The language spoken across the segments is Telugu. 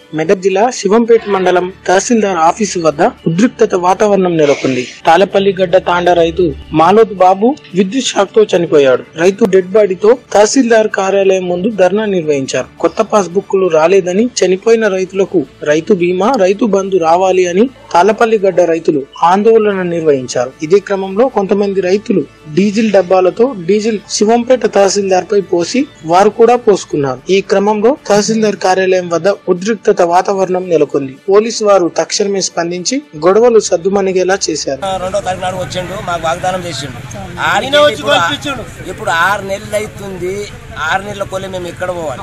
మెదక్ జిల్లా శివంపేట మండలం తహసీల్దార్ ఆఫీసు వద్ద ఉద్రిక్తత వాతావరణం నెలకొంది తాళపల్లి గడ్డ తాండా రైతు మాలోత్ బాబు విద్యుత్ షాక్ తో చనిపోయాడు రైతు డెడ్ బాడీతో తహసీల్దార్ కార్యాలయం ముందు ధర్నా నిర్వహించారు కొత్త పాస్ బుక్లు రాలేదని చనిపోయిన రైతులకు రైతు బీమా రైతు బంధు రావాలి అని తాళపల్లి గడ్డ రైతులు ఆందోళన నిర్వహించారు ఇదే క్రమంలో కొంతమంది రైతులు డీజిల్ డబ్బాలతో డీజిల్ శివంపేట తహసీల్దార్ పై పోసి వారు కూడా పోసుకున్నారు ఈ క్రమంలో తహసీల్దార్ కార్యాలయం వద్ద ఉద్రిక్తత వాతావరణం నెలకొంది పోలీసు వారు తక్షణమే స్పందించి గొడవలు సద్దుమణిగేలా చేశారు రెండో తారీఖు నాడు వచ్చిండు మాకు వాగ్దానం చేసిండు ఆడికి ఇప్పుడు ఇప్పుడు ఆరు నెలలు అవుతుంది ఆరు నెలల కొలే మేము ఎక్కడ పోవాలి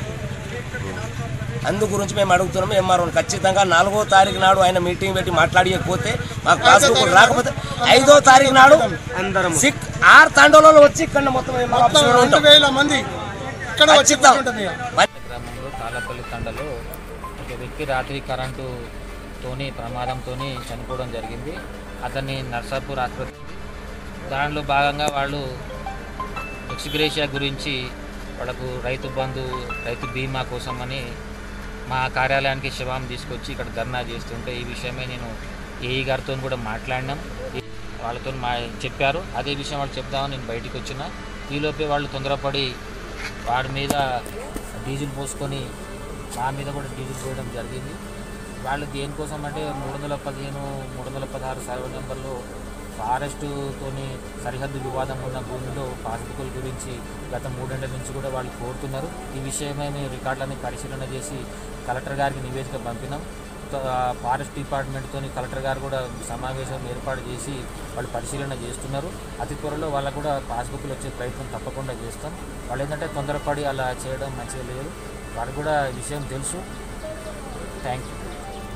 అందు గురించి మేము అడుగుతున్నాం ఎంఆర్ఓ ఖచ్చితంగా నాలుగో తారీఖు నాడు ఆయన మీటింగ్ పెట్టి మాట్లాడియకపోతే మాకు పాస్బుక్ రాకపోతే ఐదో తారీఖు నాడు సిక్ ఆరు తండోలలో వచ్చి ఇక్కడ మొత్తం MRO ఆఫీస్ లో ఉంటాం. వేల మంది ఇక్కడ వచ్చి ఖచ్చితం. కూర్చుంటుంది ఇక. గ్రామంలో తాళపల్లి తండలో ఒక వ్యక్తి రాత్రి కరెంటుతోని ప్రమాదంతోని చనిపోవడం జరిగింది అతన్ని నర్సాపూర్ ఆసుపత్రి దానిలో భాగంగా వాళ్ళు ఎక్స్గ్రేషియా గురించి వాళ్ళకు రైతు బంధు రైతు బీమా కోసమని మా కార్యాలయానికి శవం తీసుకొచ్చి ఇక్కడ ధర్నా చేస్తుంటే ఈ విషయమే నేను ఏఈ గారితో కూడా మాట్లాడినాం వాళ్ళతో మా చెప్పారు అదే విషయం వాళ్ళు చెప్దామని నేను బయటికి వచ్చిన ఈలోపే వాళ్ళు తొందరపడి వాడి మీద డీజిల్ పోసుకొని మా మీద కూడా డీజిల్ పోయడం జరిగింది వాళ్ళు దేనికోసం అంటే మూడు వందల పదిహేను మూడు వందల పదహారు సర్వే నెంబర్లో ఫారెస్టుతోని సరిహద్దు వివాదం ఉన్న భూమిలో పాస్బుక్ల గురించి గత మూడేళ్ల నుంచి కూడా వాళ్ళు కోరుతున్నారు ఈ విషయమై మేము రికార్డులని పరిశీలన చేసి కలెక్టర్ గారికి నివేదిక పంపినాం త- ఫారెస్ట్ డిపార్ట్మెంట్తో కలెక్టర్ గారు కూడా సమావేశం ఏర్పాటు చేసి వాళ్ళు పరిశీలన చేస్తున్నారు అతి త్వరలో వాళ్ళకు కూడా పాస్బుక్లు వచ్చే ప్రయత్నం తప్పకుండా చేస్తాం వాళ్ళు ఏంటంటే తొందరపడి అలా చేయడం మంచిగా లేదు వారికి కూడా ఈ విషయం తెలుసు థ్యాంక్ యూ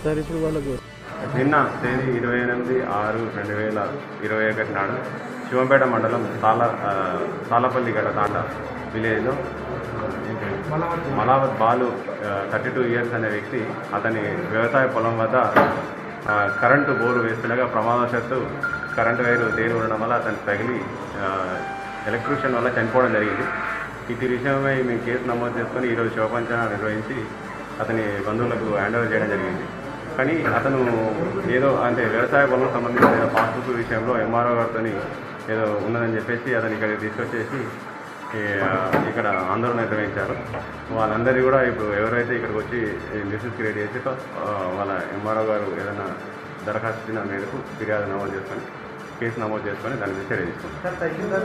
నిన్న తేదీ ఇరవై ఎనిమిది ఆరు రెండు వేల ఇరవై ఒకటి నాడు శివంపేట మండలం తాళ ఆ, తాళపల్లి గడ తాండ విలేజ్లో Malavath Balu thirty two years అనే వ్యక్తి అతని వ్యవసాయ పొలం వద్ద ఆ, కరెంటు బోరు వేస్తుండగా ప్రమాదవశాత్తు కరెంటు వైరు తేలి ఉండడం వల్ల అతనికి తగిలి ఎలక్ట్రిషియన్ వల్ల చనిపోవడం జరిగింది ఇటు విషయమై మేము కేసు నమోదు చేసుకొని ఈరోజు శివపంచన నిర్వహించి అతని బంధువులకు హ్యాండ్ ఓవర్ చేయడం జరిగింది కానీ అతను ఏదో అంటే వ్యవసాయ పొలం సంబంధించిన పాస్బుక్ విషయంలో ఎంఆర్ఓ గారితో ఏదో ఉన్నదని చెప్పేసి అతను ఇక్కడికి తీసుకొచ్చేసి ఈ, ఆ, ఇక్కడ ఆందోళన నిర్వహించారు వాళ్ళందరినీ కూడా ఇప్పుడు ఎవరైతే ఇక్కడికి వచ్చి న్యూసెస్ క్రియేట్ చేసి వాళ్ళ ఎంఆర్ఓ గారు ఏదైనా దరఖాస్తు ఇచ్చిన మేరకు ఫిర్యాదు నమోదు చేసుకొని కేసు నమోదు చేసుకొని దాని మీద చర్య తీసుకుంటాం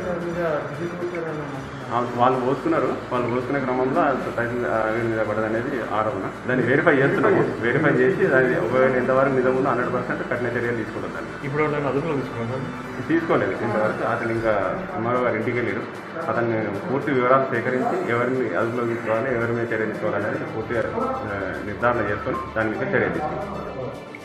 ఆ, వాళ్ళు పోసుకున్నారు వాళ్ళు పోసుకునే క్రమంలో తహసీల్దార్ వీరి మీద పడదనేది ఆరోపణ దాన్ని వెరిఫై చేస్తున్నాము వెరిఫై చేసి దాన్ని ఒకవేళ ఎంతవరకు నిజం ఉందో హండ్రెడ్ పర్సెంట్ కఠిన చర్యలు తీసుకుంటాం దాన్ని ఇప్పుడు వాళ్ళని అదుపులో తీసుకున్నాం తీసుకోలేదు ఇంతవరకు అతను ఇంకా ఎంఆర్ఓ గారు ఇంటికి వెళ్ళారు అతన్ని పూర్తి వివరాలు సేకరించి ఎవరిని అదుపులో తీసుకోవాలి ఎవరి మీద చర్య తీసుకోవాలనేది పూర్తిగా ఆ, నిర్ధారణ చేసుకొని దాని మీద చర్య తీసుకుంటాం